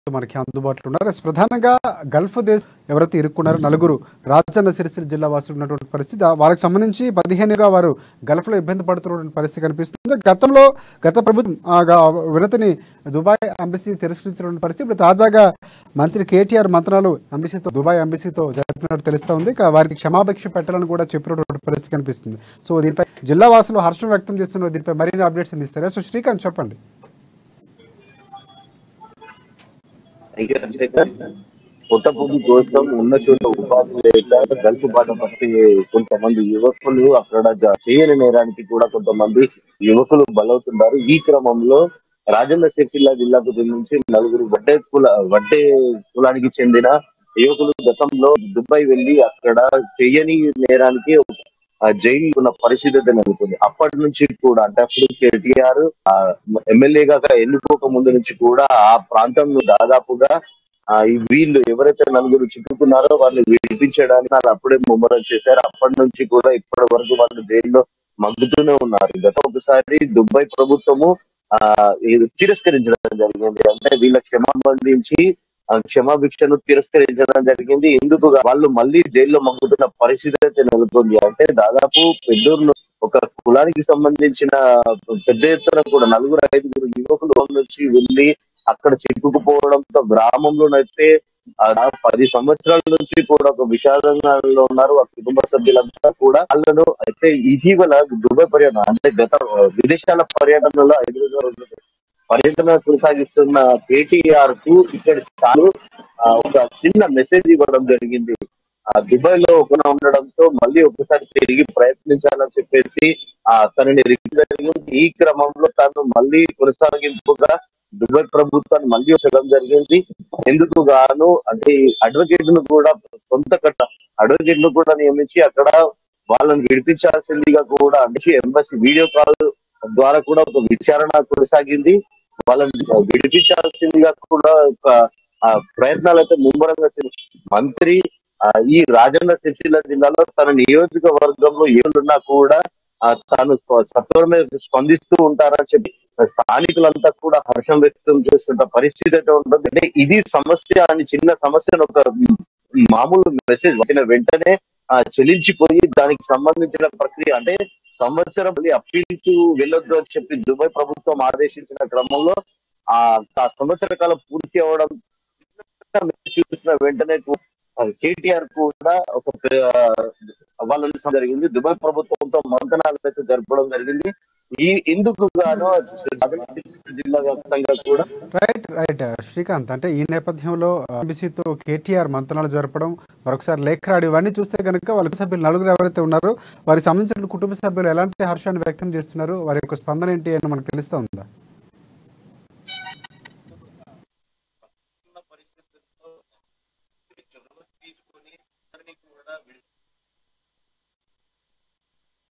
మనకి అందుబాటులో ఉన్నారు ఎస్, ప్రధానంగా గల్ఫ్ దేశం ఎవరైతే ఇరుక్కున్నారో నలుగురు రాజన్న సిరిసిల్ల జిల్లా వాసులు ఉన్నటువంటి పరిస్థితి ఆ- వాళ్ళకి సంబంధించి పదిహేనుగా వారు గల్ఫ్లో ఇబ్బంది పడుతున్నటువంటి పరిస్థితి కనిపిస్తుంది గతంలో గత ప్రభుత్వం ఆ గా- వినతిని దుబాయ్ ఎంబసీ తిరస్కరించినటువంటి పరిస్థితి ఇప్పుడు తాజాగా మంత్రి కేటీఆర్ మంత్రాలు ఎంబసీతో దుబాయ్ ఎంబసీతో జరిపినట్టు తెలుస్తూ ఉంది ఇక వారికి క్షమాభిక్ష పెట్టాలని కూడా చెప్పినటువంటి పరిస్థితి కనిపిస్తుంది సో దీనిపై జిల్లా వాసులు హర్షం వ్యక్తం చేస్తున్నారు దీనిపై మరిన్ని అప్డేట్స్ అందిస్తారా సో శ్రీకాంత్ చెప్పండి అయితే చంద్రశేఖర్ కొత్త పొద్దు కోసం ఉన్న చోట ఉపాధి లేక గల్ఫ్ బాట పట్టి కొంతమంది యువకులు అక్కడ జ- చేయని నేరానికి కూడా కొంతమంది యువకులు బలవుతున్నారు ఈ క్రమంలో రాజన్న సిరిసిల్ల జిల్లాకు చెందించి నలుగురు వడ్డే కుల వడ్డే కులానికి చెందిన యువకులు గతంలో దుబాయ్ వెళ్లి అక్కడ చెయ్యని నేరానికి ఆ జైలు ఉన్న పరిస్థితి అయితే నెలకొంది అప్పటి నుంచి కూడా అంటే అప్పుడు కేటీఆర్ ఎమ్మెల్యేగా ఎన్నుకోక ముందు నుంచి కూడా ఆ ప్రాంతంలో దాదాపుగా ఆ ఈ వీళ్ళు ఎవరైతే నలుగురు చిక్కుకున్నారో వాళ్ళని విడిపించడానికి వాళ్ళు అప్పుడే ముమ్మరం చేశారు అప్పటి నుంచి కూడా ఇప్పటి వరకు వాళ్ళు జైల్లో మగ్గుతూనే ఉన్నారు గత ఒకసారి దుబాయ్ ప్రభుత్వము ఆ ఇది తిరస్కరించడం జరిగింది అంటే వీళ్ళ క్షమాబంధించి ఆ క్షమాభిక్షను తిరస్కరించడం జరిగింది ఎందుకు వాళ్ళు మళ్ళీ జైల్లో మగ్గుతున్న పరిస్థితి అయితే నెలకొంది అంటే దాదాపు పెద్దూరులో ఒక కులానికి సంబంధించిన పెద్ద ఎత్తున కూడా నలుగురు ఐదుగురు యువకులు ఊరు నుంచి వెళ్ళి అక్కడ చిక్కుకుపోవడంతో గ్రామంలోనైతే ఆ పది సంవత్సరాల నుంచి కూడా ఒక విషాదంలో ఉన్నారు ఆ కుటుంబ సభ్యులంతా కూడా వాళ్ళను అయితే ఇటీవల దుబాయ్ పర్యటన అంటే గత విదేశాల పర్యటనలో ఐదు రోజులు పర్యటన కొనసాగిస్తున్న కేటీఆర్ కు ఇక్కడ తాను ఆ, ఒక చిన్న మెసేజ్ ఇవ్వడం జరిగింది ఆ దుబాయ్ లో ఒకన ఉండడంతో మళ్ళీ ఒకసారి తిరిగి ప్రయత్నించాలని చెప్పేసి ఆ తనని రిక్వెస్ట్ జరిగింది ఈ క్రమంలో తాను మళ్ళీ కొనసాగింపుగా దుబాయ్ ప్రభుత్వాన్ని మళ్ళీ వచ్చడం జరిగింది ఎందుకు గాను అంటే అడ్వకేట్ ను కూడా సొంత కట్ట అడ్వకేట్ ను కూడా నియమించి అక్కడ వాళ్ళని విడిపించాల్సిందిగా కూడా అంటే ఎంబసీ వీడియో కాల్ ద్వారా కూడా ఒక విచారణ కొనసాగింది వాళ్ళని విడిపించాల్సిందిగా కూడా ఒక ఆ, ప్రయత్నాలు అయితే ముమ్మరంగా చేసి- మంత్రి ఆ, ఈ రాజన్న సిరిసిల్ల జిల్లాలో తన నియోజకవర్గంలో ఏమున్నా కూడా ఆ, తాను స్వ- సత్వరమే స్పందిస్తూ ఉంటారని చెప్పి స్థానికులంతా కూడా హర్షం వ్యక్తం చేస్తున్న పరిస్థితి అయితే ఉంటుంది అంటే ఇది సమస్య అని చిన్న సమస్యను ఒక మామూలు మెసేజ్ వచ్చిన వెంటనే ఆ, చెల్లించిపోయి దానికి సంబంధించిన ప్రక్రియ అంటే సంవత్సరం అప్పీల్ కు వెళ్ళొద్దు అని చెప్పి దుబాయ్ ప్రభుత్వం ఆదేశించిన క్రమంలో ఆ ఆ సంవత్సర కాలం పూర్తి అవడం చూసిన వెంటనే కేటీఆర్ కూడా ఒక ఆ, వాళ్ళని జరిగింది దుబాయ్ ప్రభుత్వంతో మంతనాలు అయితే జరపడం జరిగింది ఈ ఇందుకు గాను జిల్లా వ్యాప్తంగా కూడా రైట్ రైట్ శ్రీకాంత్ అంటే ఈ నేపథ్యంలో ఎంబీసీతో కేటీఆర్ మంతనాలు జరపడం మరొకసారి లేఖరాడు ఇవన్నీ చూస్తే కనుక వాళ్ళ సభ్యులు నలుగురు ఎవరైతే ఉన్నారో వారికి సంబంధించిన కుటుంబ సభ్యులు ఎలాంటి హర్షాన్ని వ్యక్తం చేస్తున్నారు వారి యొక్క స్పందన ఏంటి అని మనకు తెలుస్తూ ఉందా